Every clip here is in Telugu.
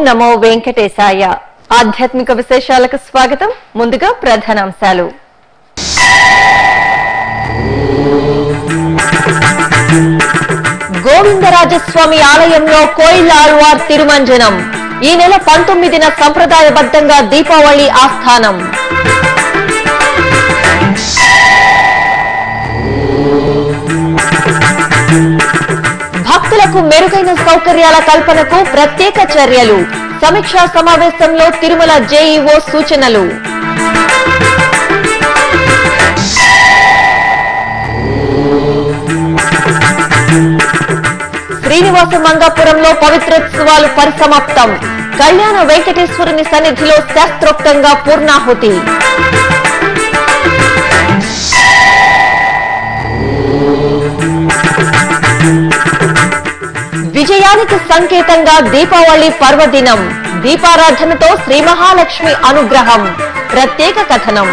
నమో వెంకటేశాయ ఆధ్యాత్మిక విశేషాలకు స్వాగతం ముందుగా ప్రధానాంశాలు గోవిందరాజస్వామి ఆలయంలో కోయిల ఆళ్వార్ తిరుమంజనం ఈ నెల పంతొమ్మిదిన సంప్రదాయబద్ధంగా దీపావళి ఆస్థానం భక్తులకు మెరుగైన సౌకర్యాల కల్పనకు ప్రత్యేక చర్యలు సమీక్షా సమావేశంలో తిరుమల జేఈఓ సూచనలు శ్రీనివాస మంగాపురంలో పవిత్రోత్సవాలు పరిసమాప్తం కళ్యాణ వెంకటేశ్వరుని సన్నిధిలో శాస్త్రోక్తంగా పూర్ణాహుతి విజయానికి సంకేతంగా దీపావళి పర్వదినం దీపారాధనతో శ్రీ మహాలక్ష్మి అనుగ్రహం ప్రత్యేక కథనం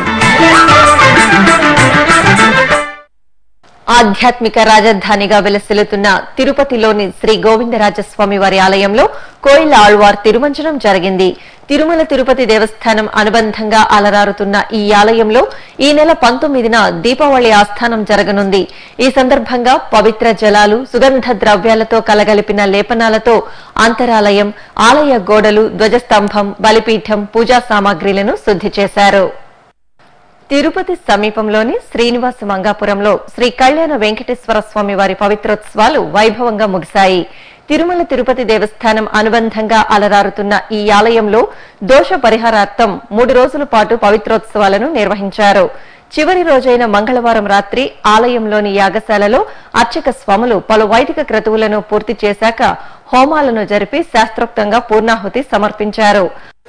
ఆధ్యాత్మిక రాజధానిగా వెలసిల్లుతున్న తిరుపతిలోని శ్రీ గోవిందరాజస్వామి వారి ఆలయంలో కోయిల ఆళ్వార్ తిరుమంజనం జరిగింది తిరుమల తిరుపతి దేవస్థానం అనుబంధంగా అలరారుతున్న ఈ ఆలయంలో ఈ నెల పంతొమ్మిదిన దీపావళి ఆస్థానం జరగనుంది ఈ సందర్భంగా పవిత్ర జలాలు సుగంధ ద్రవ్యాలతో కలగలిపిన లేపనాలతో అంతరాలయం ఆలయ గోడలు ధ్వజస్తంభం బలిపీఠం పూజా సామాగ్రిలను శుద్ధి చేశారు తిరుపతి సమీపంలోని శ్రీనివాస మంగాపురంలో శ్రీ కళ్యాణ వెంకటేశ్వర స్వామి వారి పవిత్రోత్సవాలు వైభవంగా ముగిశాయి తిరుమల తిరుపతి దేవస్థానం అనుబంధంగా అలరారుతున్న ఈ ఆలయంలో దోష పరిహారార్థం మూడు రోజుల పాటు పవిత్రోత్సవాలను నిర్వహించారు చివరి రోజైన మంగళవారం రాత్రి ఆలయంలోని యాగశాలలో అర్చక స్వాములు పలు వైదిక క్రతువులను పూర్తి చేశాక హోమాలను జరిపి శాస్త్రోక్తంగా పూర్ణాహుతి సమర్పించారు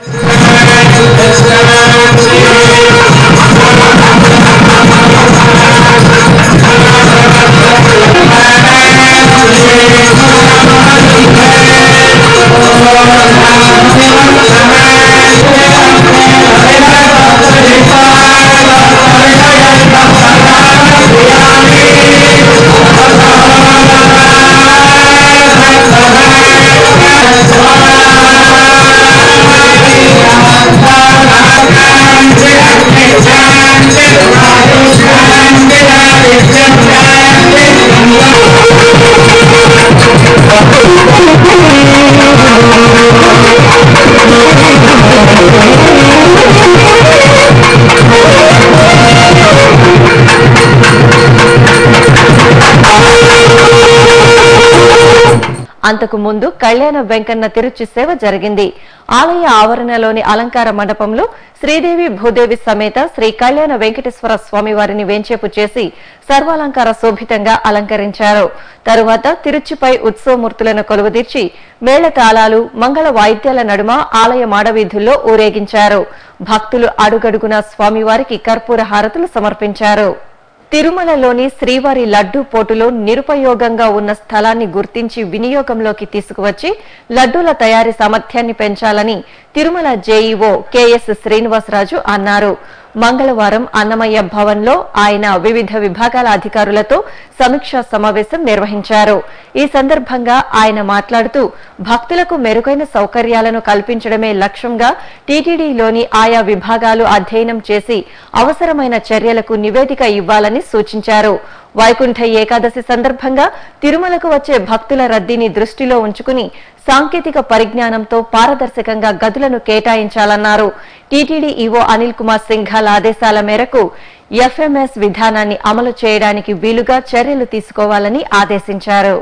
అంతకు ముందు కళ్యాణ వెంకన్న తిరుచి సేవ జరిగింది ఆలయ ఆవరణలోని అలంకార మండపంలో శ్రీదేవి భూదేవి సమేత శ్రీ కళ్యాణ వెంకటేశ్వర స్వామి వారిని వేంచేపు చేసి సర్వాలంకార శోభితంగా అలంకరించారు తరువాత తిరుచిపై ఉత్సవమూర్తులను కొలువుదీర్చి మేళతాళాలు మంగళ వాయిద్యాల నడుమ ఆలయ మాడవీధుల్లో ఊరేగించారు భక్తులు అడుగడుగున స్వామివారికి కర్పూర హారతులు సమర్పించారు తిరుమలలోని శ్రీవారి లడ్డూ పోటులో నిరుపయోగంగా ఉన్న స్థలాన్ని గుర్తించి వినియోగంలోకి తీసుకువచ్చి లడ్డూల తయారీ సామర్థ్యాన్ని పెంచాలని తిరుమల జేఈఓ కెఎస్ శ్రీనివాసరాజు అన్నారు మంగళవారం అన్నమయ్య భవన్లో ఆయన వివిధ విభాగాల అధికారులతో సమీక్షా సమావేశం నిర్వహించారు ఈ సందర్భంగా ఆయన మాట్లాడుతూ భక్తులకు మెరుగైన సౌకర్యాలను కల్పించడమే లక్ష్యంగా టీటీడీలోని ఆయా విభాగాలు అధ్యయనం చేసి అవసరమైన చర్యలకు నివేదిక ఇవ్వాలని సూచించారు వైకుంఠ ఏకాదశి సందర్భంగా తిరుమలకు వచ్చే భక్తుల రద్దీని దృష్టిలో ఉంచుకుని సాంకేతిక పరిజ్ఞానంతో పారదర్శకంగా గదులను కేటాయించాలన్నారు టీటీడీ ఈవో అనిల్ కుమార్ సింఘాల్ ఆదేశాల మేరకు ఎఫ్ఎంఎస్ విధానాన్ని అమలు చేయడానికి వీలుగా చర్యలు తీసుకోవాలని ఆదేశించారు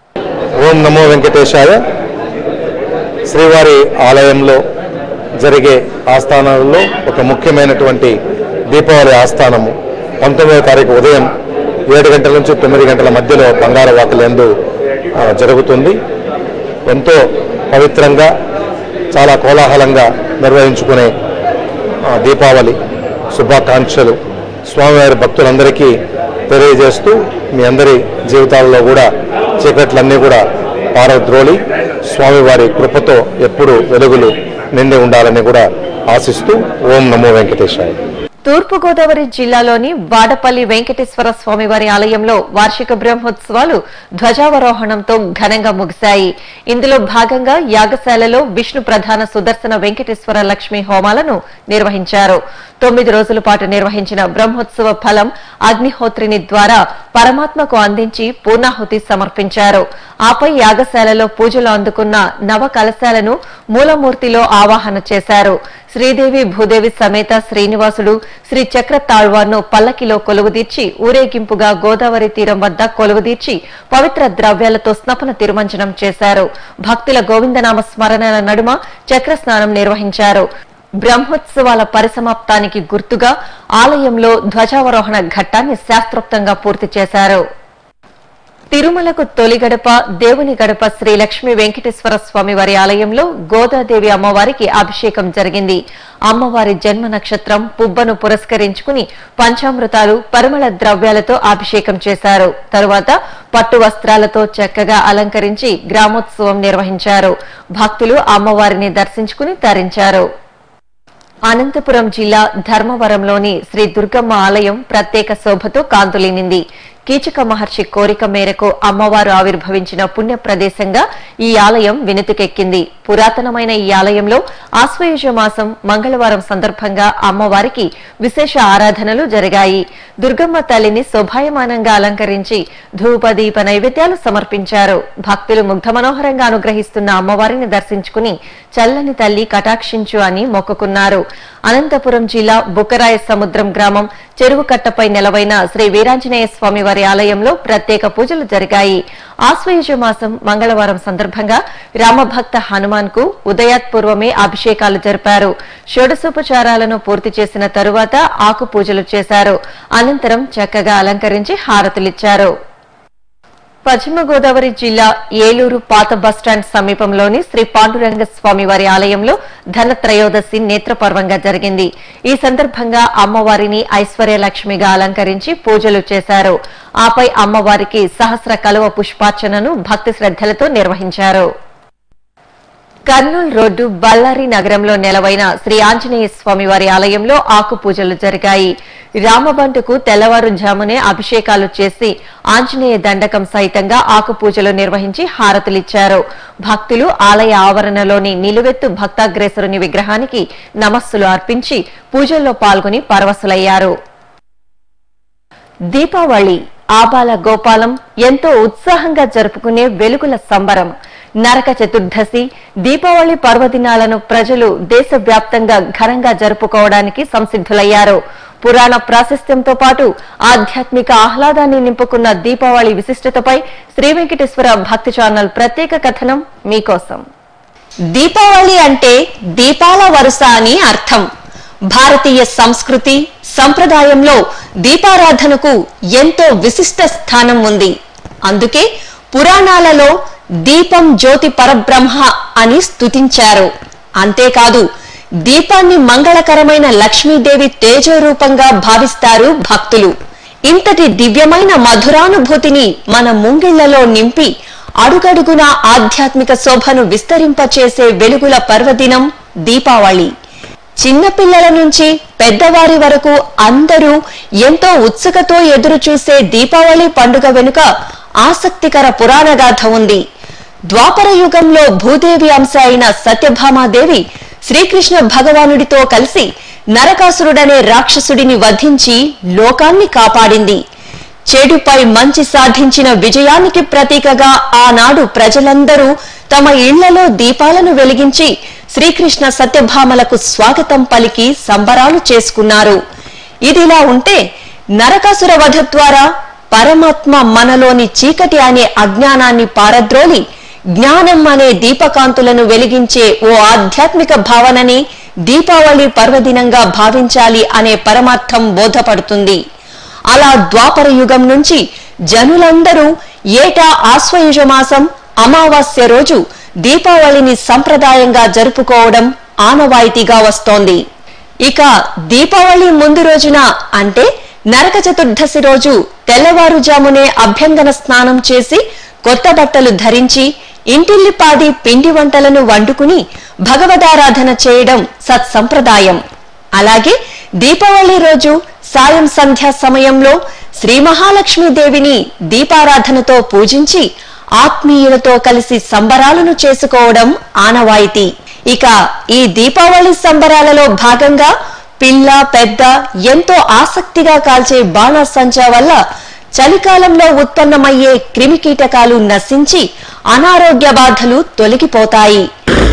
ఓం నమో వెంకటేశాయ శ్రీవారి ఆలయంలో జరిగే ఆస్థానాలలో ఒక ముఖ్యమైనటువంటి దీపావళి ఆస్థానము పంతొమ్మిదవ తారీఖు ఉదయం ఏడు గంటల నుంచి తొమ్మిది గంటల మధ్యలో బంగారు వాకలందు ఆ, జరుగుతుంది ఎంతో పవిత్రంగా చాలా కోలాహలంగా నిర్వహించుకునే ఆ, దీపావళి శుభాకాంక్షలు స్వామివారి భక్తులందరికీ తెలియజేస్తూ మీ అందరి జీవితాలలో కూడా చీకట్లన్నీ కూడా పారద్రోలి స్వామివారి కృపతో ఎప్పుడు వెలుగులు నిండి ఉండాలని కూడా ఆశిస్తూ ఓం నమో వెంకటేశాయ తూర్పుగోదావరి జిల్లాలోని వాడపల్లి వెంకటేశ్వర స్వామివారి ఆలయంలో వార్షిక బ్రహ్మోత్సవాలు ధ్వజావరోహణంతో ఘనంగా ముగిశాయి ఇందులో భాగంగా యాగశాలలో విష్ణు ప్రధాన సుదర్శన వెంకటేశ్వర లక్ష్మి హోమాలను నిర్వహించారు తొమ్మిది రోజుల పాటు నిర్వహించిన బ్రహ్మోత్సవ ఫలం అగ్నిహోత్రిని ద్వారా పరమాత్మకు అందించి పూర్ణాహుతి సమర్పించారు ఆపై యాగశాలలో పూజలు అందుకున్న నవ కలశాలను మూలమూర్తిలో ఆవాహన చేశారు శ్రీదేవి భూదేవి సమేత శ్రీనివాసుడు శ్రీ చక్ర తాళ్వార్ను పల్లకిలో కొలువుదీర్చి ఊరేగింపుగా గోదావరి తీరం వద్ద కొలువుదీర్చి పవిత్ర ద్రవ్యాలతో స్నపన తిరుమంజనం చేశారు భక్తుల గోవిందనామ స్మరణల నడుమ చక్ర స్నానం నిర్వహించారు బ్రహ్మోత్సవాల పరిసమాప్తానికి గుర్తుగా ఆలయంలో ధ్వజావరోహణ ఘట్టాన్ని శాస్త్రోక్తంగా పూర్తి చేశారు తిరుమలకు తొలి గడప దేవుని గడప శ్రీ లక్ష్మీ వెంకటేశ్వర స్వామి వారి ఆలయంలో గోదాదేవి అమ్మవారికి అభిషేకం జరిగింది అమ్మవారి జన్మ నక్షత్రం పుబ్బను పురస్కరించుకుని పంచామృతాలు పరిమళ ద్రవ్యాలతో అభిషేకం చేశారు తరువాత పట్టు వస్త్రాలతో చక్కగా అలంకరించి గ్రామోత్సవం నిర్వహించారు భక్తులు అమ్మవారిని దర్శించుకుని తరించారు అనంతపురం జిల్లా ధర్మవరంలోని శ్రీ దుర్గమ్మ ఆలయం ప్రత్యేక శోభతో కాంతులీనింది కీచక మహర్షి కోరిక మేరకు అమ్మవారు ఆవిర్భవించిన పుణ్య ప్రదేశంగా ఈ ఆలయం వినుతికెక్కింది పురాతనమైన ఈ ఆలయంలో ఆశ్వయుజ మాసం మంగళవారం సందర్భంగా అమ్మవారికి విశేష ఆరాధనలు జరిగాయి దుర్గమ్మ తల్లిని శోభాయమానంగా అలంకరించి ధూపదీప నైవేద్యాలు సమర్పించారు భక్తులు ముగ్ధ మనోహరంగా అనుగ్రహిస్తున్న అమ్మవారిని దర్శించుకుని చల్లని తల్లి కటాక్షించు అని మొక్కుకున్నారు అనంతపురం జిల్లా బుకరాయ సముద్రం గ్రామం చెరువు కట్టపై నెలవైన శ్రీ వీరాంజనేయ స్వామి వారి ఆలయంలో ప్రత్యేక పూజలు జరిగాయి ఆశ్వయుజ మాసం మంగళవారం సందర్భంగా రామభక్త హనుమాన్ కు ఉదయాత్పూర్వమే అభిషేకాలు జరిపారు షోడశోపచారాలను పూర్తి చేసిన తరువాత ఆకు పూజలు చేశారు అనంతరం చక్కగా అలంకరించి హారతులిచ్చారు పశ్చిమ గోదావరి జిల్లా ఏలూరు పాత బస్టాండ్ సమీపంలోని శ్రీ పాండురంగ స్వామి వారి ఆలయంలో ధనత్రయోదశి నేత్రపర్వంగా జరిగింది ఈ సందర్భంగా అమ్మవారిని ఐశ్వర్యలక్ష్మిగా అలంకరించి పూజలు చేశారు ఆపై అమ్మవారికి సహస్ర కలువ పుష్పార్చనను భక్తి శ్రద్దలతో నిర్వహించారు కర్నూలు రోడ్డు బళ్ళారి నగరంలో నెలవైన శ్రీ ఆంజనేయ స్వామి వారి ఆలయంలో ఆకు పూజలు జరిగాయి రామబంటుకు తెల్లవారుజామునే అభిషేకాలు చేసి ఆంజనేయ దండకం సహితంగా ఆకు పూజలు నిర్వహించి హారతులిచ్చారు భక్తులు ఆలయ ఆవరణలోని నిలువెత్తు భక్తాగ్రేసరుని విగ్రహానికి నమస్సులు అర్పించి పూజల్లో పాల్గొని పరవశులయ్యారు దీపావళి ఆబాల గోపాలం ఎంతో ఉత్సాహంగా జరుపుకునే వెలుగుల సంబరం నరక చతుర్దశి దీపావళి పర్వదినాలను ప్రజలు దేశవ్యాప్తంగా ఘనంగా జరుపుకోవడానికి సంసిద్ధులయ్యారు పురాణ ప్రాశస్త్యంతో పాటు ఆధ్యాత్మిక ఆహ్లాదాన్ని నింపుకున్న దీపావళి విశిష్టతపై శ్రీ వెంకటేశ్వర భక్తి ఛానల్ ప్రత్యేక కథనం మీకోసం దీపావళి అంటే దీపాల వరుస అని అర్థం భారతీయ సంస్కృతి సంప్రదాయంలో దీపారాధనకు ఎంతో విశిష్ట స్థానం ఉంది అందుకే పురాణాలలో దీపం జ్యోతి పరబ్రహ్మ అని స్తుతించారు అంతేకాదు దీపాన్ని మంగళకరమైన లక్ష్మీదేవి తేజోరూపంగా భావిస్తారు భక్తులు ఇంతటి దివ్యమైన మధురానుభూతిని మన ముంగిళ్లలో నింపి అడుగడుగున ఆధ్యాత్మిక శోభను విస్తరింపచేసే వెలుగుల పర్వదినం దీపావళి చిన్నపిల్లల నుంచి పెద్దవారి వరకు అందరూ ఎంతో ఉత్సుకతో ఎదురు చూసే దీపావళి పండుగ వెనుక ఆసక్తికర పురాణగాథ ఉంది ద్వాపర యుగంలో భూదేవి అంశ అయిన సత్యభామాదేవి శ్రీకృష్ణ భగవానుడితో కలిసి నరకాసురుడనే రాక్షసుడిని వధించి లోకాన్ని కాపాడింది చెడుపై మంచి సాధించిన విజయానికి ప్రతీకగా ఆనాడు ప్రజలందరూ తమ ఇళ్లలో దీపాలను వెలిగించి శ్రీకృష్ణ సత్యభామలకు స్వాగతం పలికి సంబరాలు చేసుకున్నారు ఇదిలా ఉంటే నరకాసుర వధ ద్వారా పరమాత్మ మనలోని చీకటి అనే అజ్ఞానాన్ని పారద్రోలి జ్ఞానం అనే దీపకాంతులను వెలిగించే ఓ ఆధ్యాత్మిక భావనని దీపావళి పర్వదినంగా భావించాలి అనే పరమార్థం బోధపడుతుంది అలా ద్వాపర యుగం నుంచి జనులందరూ ఏటా ఆశ్వయుజ మాసం అమావాస్య రోజు దీపావళిని సంప్రదాయంగా జరుపుకోవడం ఆనవాయితీగా వస్తోంది ఇక దీపావళి ముందు రోజున అంటే నరక చతుర్దశి రోజు తెల్లవారుజామునే అభ్యంగన స్నానం చేసి కొత్త బట్టలు ధరించి ఇంటిల్లిపాది పిండి వంటలను వండుకుని భగవదారాధన చేయడం సత్సంప్రదాయం అలాగే దీపావళి రోజు సాయం సంధ్యా సమయంలో శ్రీ మహాలక్ష్మీదేవిని దీపారాధనతో పూజించి ఆత్మీయులతో కలిసి సంబరాలను చేసుకోవడం ఆనవాయితీ ఇక ఈ దీపావళి సంబరాలలో భాగంగా పిల్ల పెద్ద ఎంతో ఆసక్తిగా కాల్చే బాణాసంచా వల్ల చలికాలంలో ఉత్పన్నమయ్యే క్రిమికీటకాలు నశించి అనారోగ్య బాధలు తొలగిపోతాయి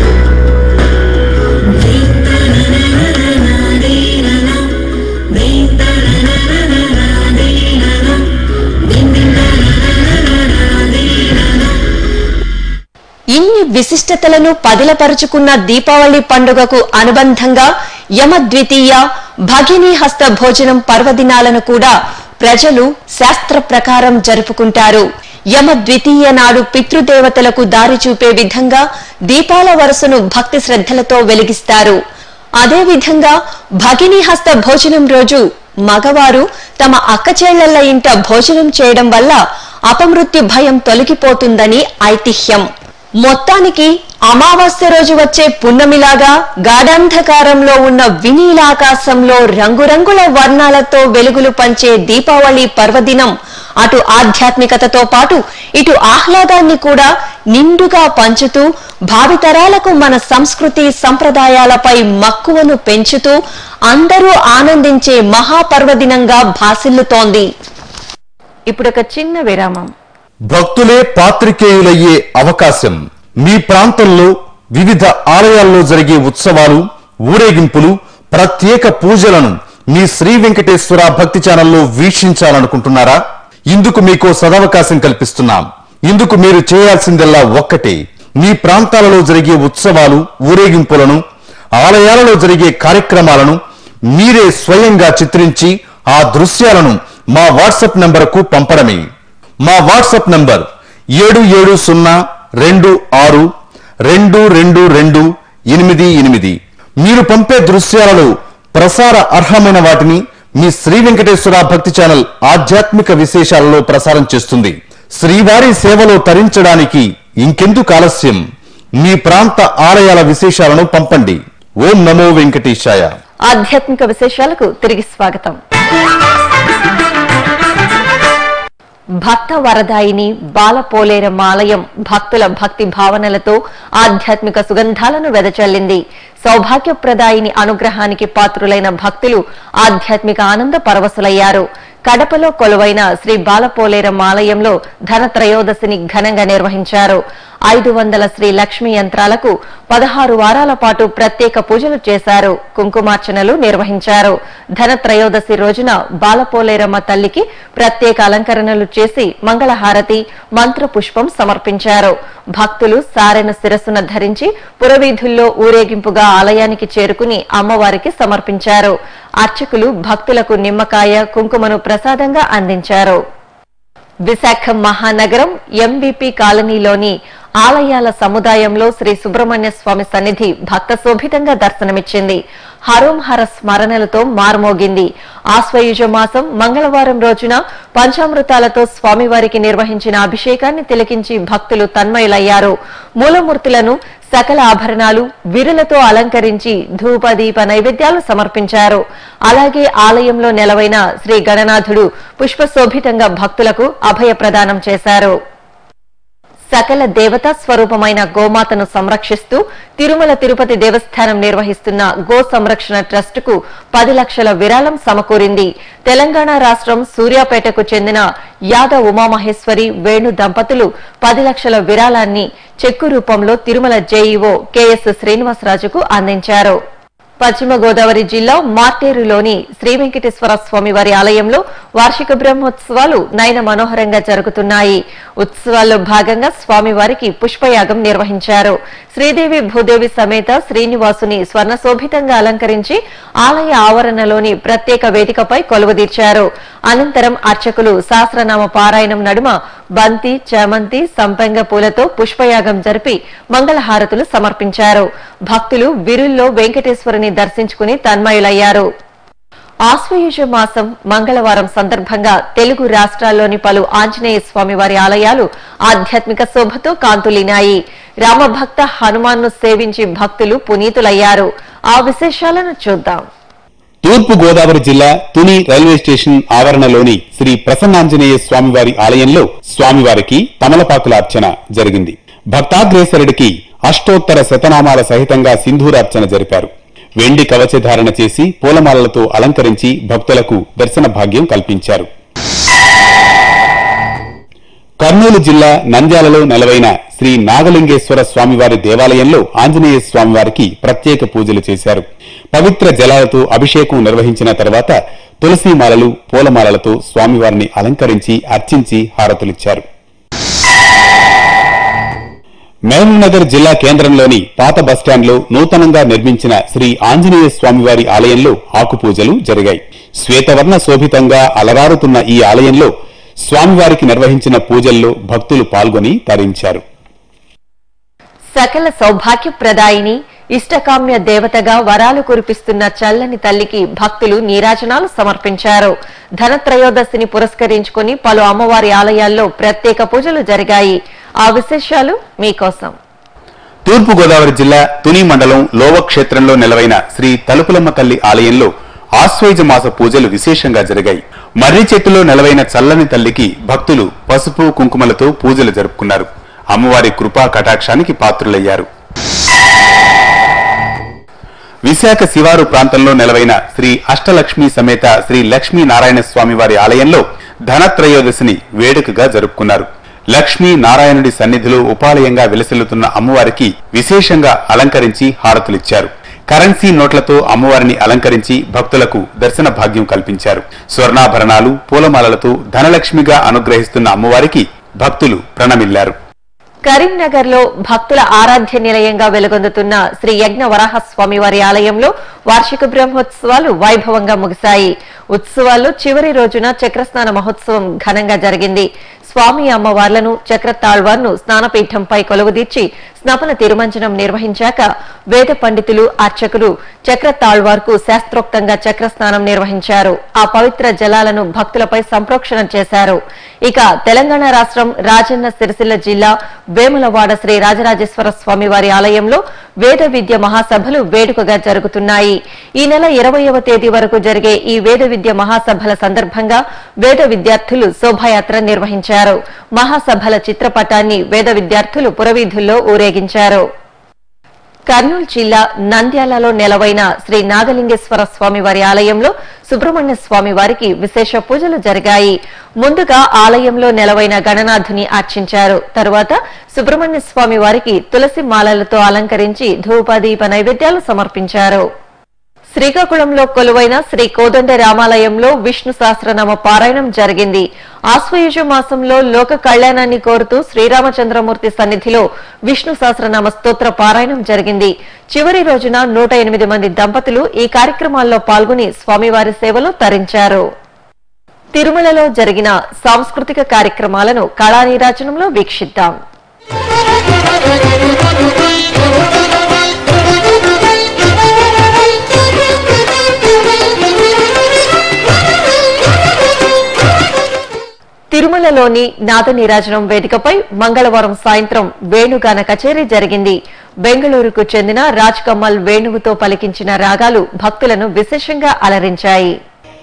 ఇన్ని విశిష్టతలను పదిలపరుచుకున్న దీపావళి పండుగకు అనుబంధంగా యమ ద్వితీయ భగిని హస్త భోజనం పర్వదినాలను కూడా ప్రజలు శాస్త్ర ప్రకారం జరుపుకుంటారు యమ ద్వితీయ నాడు పితృదేవతలకు దారి చూపే విధంగా దీపాల వరుసను భక్తి శ్రద్ధలతో వెలిగిస్తారు అదేవిధంగా భగిని హస్త భోజనం రోజు మగవారు తమ అక్కచేళ్లల ఇంట భోజనం చేయడం వల్ల అపమృత్యు భయం తొలగిపోతుందని ఐతిహ్యం మొత్తానికి అమావాస్య రోజు వచ్చే పున్నమిలాగా గాఢాంధకారంలో ఉన్న వినీలాకాశంలో రంగురంగుల వర్ణాలతో వెలుగులు పంచే దీపావళి పర్వదినం అటు ఆధ్యాత్మికతతో పాటు ఇటు ఆహ్లాదాన్ని కూడా నిండుగా పంచుతూ భావితరాలకు మన సంస్కృతి సంప్రదాయాలపై మక్కువను పెంచుతూ అందరూ ఆనందించే మహాపర్వదినంగా భాసిల్లుతోంది ఇప్పుడొక చిన్న విరామం భక్తులే పాత్రికేయులయ్యే అవకాశం మీ ప్రాంతంలో వివిధ ఆలయాల్లో జరిగే ఉత్సవాలు ఊరేగింపులు ప్రత్యేక పూజలను మీ శ్రీ వెంకటేశ్వర భక్తి ఛానల్లో వీక్షించాలనుకుంటున్నారా ఇందుకు మీకో సదవకాశం కల్పిస్తున్నాం ఇందుకు మీరు చేయాల్సిందల్లా ఒక్కటే మీ ప్రాంతాలలో జరిగే ఉత్సవాలు ఊరేగింపులను ఆలయాలలో జరిగే కార్యక్రమాలను మీరే స్వయంగా చిత్రించి ఆ దృశ్యాలను మా వాట్సాప్ నంబరుకు పంపడమే మా వాట్సాప్ నంబర్ ఏడు ఏడు సున్నా రెండు ఆరు రెండు రెండు రెండు ఎనిమిది ఎనిమిది మీరు పంపే దృశ్యాలలో ప్రసార అర్హమైన వాటిని మీ శ్రీ వెంకటేశ్వర భక్తి ఛానల్ ఆధ్యాత్మిక విశేషాలలో ప్రసారం చేస్తుంది శ్రీవారి సేవలో తరించడానికి ఇంకెందుకు ఆలస్యం మీ ప్రాంత ఆలయాల విశేషాలను పంపండి ఓం నమో వెంకటేశాయ ఆధ్యాత్మిక విశేషాలకు తిరిగి స్వాగతం భక్త వరదాయిని బాలపోలేరమ్మ ఆలయం భక్తుల భక్తి భావనలతో ఆధ్యాత్మిక సుగంధాలను వెదజల్లింది సౌభాగ్యప్రదాయిని అనుగ్రహానికి పాత్రులైన భక్తులు ఆధ్యాత్మిక ఆనంద పరవశులయ్యారు కడపలో కొలువైన శ్రీ బాలపోలేరమ్మ ఆలయంలో ధనత్రయోదశిని ఘనంగా నిర్వహించారు ఐదు వందల శ్రీ లక్ష్మీ యంత్రాలకు పదహారు వారాల పాటు ప్రత్యేక పూజలు చేశారు కుంకుమార్చనలు నిర్వహించారు ధనత్రయోదశి రోజున బాలపోలేరమ్మ తల్లికి ప్రత్యేక అలంకరణలు చేసి మంగళహారతి మంత్ర పుష్పం సమర్పించారు భక్తులు సారెన శిరస్సున ధరించి పురవీధుల్లో ఊరేగింపుగా ఆలయానికి చేరుకుని అమ్మవారికి సమర్పించారు అర్చకులు భక్తులకు నిమ్మకాయ కుంకుమను ప్రసాదంగా అందించారు విశాఖ మహానగరం ఎంబీపీ కాలనీలోని ఆలయాల సముదాయంలో శ్రీ సుబ్రహ్మణ్య స్వామి సన్నిధి భక్త శోభితంగా దర్శనమిచ్చింది హరోం హర స్మరణలతో మార్మోగింది ఆశ్వయుజ మాసం మంగళవారం రోజున పంచామృతాలతో స్వామివారికి నిర్వహించిన అభిషేకాన్ని తిలకించి భక్తులు తన్మయులయ్యారు మూలమూర్తులను సకల ఆభరణాలు విరులతో అలంకరించి ధూప దీప నైవేద్యాలు సమర్పించారు అలాగే ఆలయంలో నెలవైన శ్రీ గణనాథుడు పుష్పశోభితంగా భక్తులకు అభయ ప్రదానం చేశారు సకల దేవతా స్వరూపమైన గోమాతను సంరక్షిస్తూ తిరుమల తిరుపతి దేవస్థానం నిర్వహిస్తున్న గో సంరక్షణ ట్రస్ట్ కు పది లక్షల విరాళం సమకూరింది తెలంగాణ రాష్ట్రం సూర్యాపేటకు చెందిన యాదవ్ ఉమామహేశ్వరి వేణు దంపతులు పది లక్షల విరాళాన్ని చెక్కు రూపంలో తిరుమల జేఈఓ కెఎస్ శ్రీనివాసరాజుకు అందించారు పశ్చిమ గోదావరి జిల్లా మార్టేరులోని శ్రీ వెంకటేశ్వర స్వామి వారి ఆలయంలో వార్షిక బ్రహ్మోత్సవాలు నయన మనోహరంగా జరుగుతున్నాయి ఉత్సవాల్లో భాగంగా స్వామివారికి పుష్పయాగం నిర్వహించారు శ్రీదేవి భూదేవి సమేత శ్రీనివాసుని స్వర్ణశోభితంగా అలంకరించి ఆలయ ఆవరణలోని ప్రత్యేక వేదికపై కొలువుదీర్చారు అనంతరం అర్చకులు సహస్రనామ పారాయణం నడుమ బంతి చామంతి సంపెంగ పూలతో పుష్పయాగం జరిపి మంగళహారతులు సమర్పించారు భక్తులు విరుల్లో వెంకటేశ్వరుని దర్శించుకుని తన్మయులయ్యారు ఆశ్వయుజ మాసం మంగళవారం సందర్భంగా తెలుగు రాష్ట్రాల్లోని పలు ఆంజనేయ స్వామి వారి ఆలయాలు ఆధ్యాత్మిక శోభతో కాంతులినాయి రామభక్త హనుమాన్ను సేవించి భక్తులు పునీతులయ్యారు ఆ విశేషాలను చూద్దాం తూర్పు గోదావరి జిల్లా తుని రైల్వే స్టేషన్ ఆవరణలోని శ్రీ ప్రసన్నాంజనేయ స్వామివారి ఆలయంలో స్వామివారికి తమలపాకుల అర్చన జరిగింది భక్తాగ్రేసరుడికి అష్టోత్తర శతనామాల సహితంగా సింధూరార్చన జరిపారు వెండి కవచధారణ చేసి పూలమాలలతో అలంకరించి భక్తులకు దర్శన భాగ్యం కల్పించారు కర్నూలు జిల్లా నంద్యాలలో నెలవైన శ్రీ నాగలింగేశ్వర స్వామివారి దేవాలయంలో ఆంజనేయ స్వామివారికి ప్రత్యేక పూజలు చేశారు పవిత్ర జలాలతో అభిషేకం నిర్వహించిన తర్వాత తులసీమాలలు పూలమాలలతో స్వామివారిని అలంకరించి అర్చించి హారతులిచ్చారు మహబూబ్నగర్ జిల్లా కేంద్రంలోని పాత బస్టాండ్లో నూతనంగా నిర్మించిన శ్రీ ఆంజనేయ స్వామివారి ఆలయంలో ఆకుపూజలు జరిగాయి శ్వేతవర్ణ శోభితంగా అలరారుతున్న ఈ ఆలయంలో స్వామివారికి నిర్వహించిన పూజల్లో భక్తులు పాల్గొని తరించారు సకల సౌభాగ్యప్రదాయిని ఇష్టకామ్య దేవతగా వరాలు కురిపిస్తున్న చల్లని తల్లికి భక్తులు నీరాజనాలు సమర్పించారు ధనత్రయోదశిని పురస్కరించుకుని పలు అమ్మవారి ఆలయాల్లో ప్రత్యేక పూజలు జరిగాయి ఆ విశేషాలు మీకోసం తూర్పు గోదావరి జిల్లా తుని మండలం లోవ క్షేత్రంలో నెలవైన శ్రీ తలుపులమ్మ తల్లి ఆలయంలో ఆశ్వయుజ మాస పూజలు విశేషంగా జరిగాయి మర్రి చెట్టులో నెలవైన చల్లని తల్లికి భక్తులు పసుపు కుంకుమలతో పూజలు జరుపుకున్నారు అమ్మవారి కృపా కటాక్షానికి పాత్రులయ్యారు విశాఖ శివారు ప్రాంతంలో నెలవైన శ్రీ అష్టలక్ష్మి సమేత శ్రీ లక్ష్మీ నారాయణ స్వామి వారి ఆలయంలో ధనత్రయోదశిని వేడుకగా జరుపుకున్నారు లక్ష్మీ నారాయణుడి సన్నిధిలో ఉపాలయంగా విలసిల్లుతున్న అమ్మవారికి విశేషంగా అలంకరించి హారతులిచ్చారు కరెన్సీ నోట్లతో అమ్మవారిని అలంకరించి భక్తులకు దర్శన భాగ్యం కల్పించారు స్వర్ణాభరణాలు పూలమాలలతో ధనలక్ష్మిగా అనుగ్రహిస్తున్న అమ్మవారికి భక్తులు ప్రణమిల్లారు కరీంనగర్ లో భక్తుల ఆరాధ్య నిలయంగా వెలుగొందుతున్న శ్రీ యజ్ఞ వరాహ స్వామివారి ఆలయంలో వార్షిక బ్రహ్మోత్సవాలు వైభవంగా ముగిశాయి ఉత్సవాల్లో చివరి రోజున చక్రస్నాన మహోత్సవం ఘనంగా జరిగింది స్వామి అమ్మవార్లను చక్రతాళ్వార్ను స్నానపీఠంపై కొలువుదీర్చి స్నపన తిరుమంజనం నిర్వహించాక వేద పండితులు అర్చకులు చక్రతాళ్వార్కు శాస్త్రోక్తంగా చక్రస్నానం నిర్వహించారు ఆ పవిత్ర జలాలను భక్తులపై సంప్రోక్షణం చేశారు ఇక తెలంగాణ రాష్ట్రం రాజన్న సిరిసిల్ల జిల్లా వేములవాడ శ్రీ రాజరాజేశ్వర స్వామి వారి ఆలయంలో వేద విద్య మహాసభలు వేడుకగా జరుగుతున్నాయి ఈ నెల ఇరవయవ తేదీ వరకు జరిగే ఈ వేద విద్య మహాసభల సందర్భంగా వేద విద్యార్థులు శోభాయాత్ర నిర్వహించారు మహాసభల చిత్రపటాన్ని వేద విద్యార్థులు పురవీధుల్లో ఊరేగించారు కర్నూలు జిల్లా నంద్యాలలో నెలవైన శ్రీ నాగలింగేశ్వర స్వామి వారి ఆలయంలో సుబ్రహ్మణ్య స్వామి వారికి విశేష పూజలు జరిగాయి ముందుగా ఆలయంలో నెలవైన గణనాథుని అర్చించారు తరువాత సుబ్రహ్మణ్య స్వామి వారికి తులసి మాలలతో అలంకరించి ధూపదీప నైవేద్యాలు సమర్పించారు శ్రీకాకుళంలో కొలువైన శ్రీ కోదండ రామాలయంలో విష్ణు సహస్రనామ పారాయణం జరిగింది ఆశ్వయుజ మాసంలో లోక కళ్యాణాన్ని కోరుతూ శ్రీరామచంద్రమూర్తి సన్నిధిలో విష్ణు సహస్రనామ స్తోత్ర పారాయణం జరిగింది చివరి రోజున నూట ఎనిమిది మంది దంపతులు ఈ కార్యక్రమాల్లో పాల్గొని స్వామివారి సేవలో తరించారు తిరుమలలో జరిగిన సాంస్కృతిక కార్యక్రమాలను కళానీరాజనంలో వీక్షిద్దాం తిరుమలలోని నాద నీరాజనం వేదికపై మంగళవారం సాయంత్రం వేణుగాన కచేరీ జరిగింది బెంగళూరుకు చెందిన రాజ్ కమల్ వేణువుతో పలికించిన రాగాలు భక్తులను విశేషంగా అలరించాయి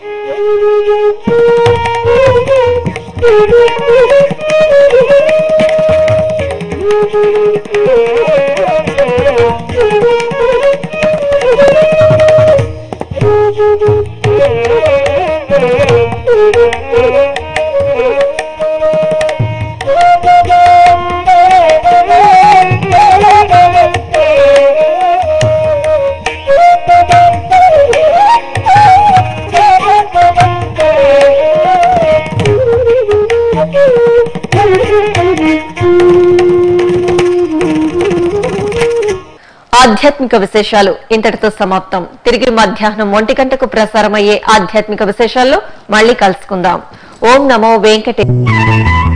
ఆధ్యాత్మిక విశేషాలు ఇంతటితో సమాప్తం తిరిగి మధ్యాహ్నం ఒంటి గంటకు ప్రసారమయ్యే ఆధ్యాత్మిక విశేషాల్లో మళ్ళీ కలుసుకుందాం ఓం నమో వెంకటే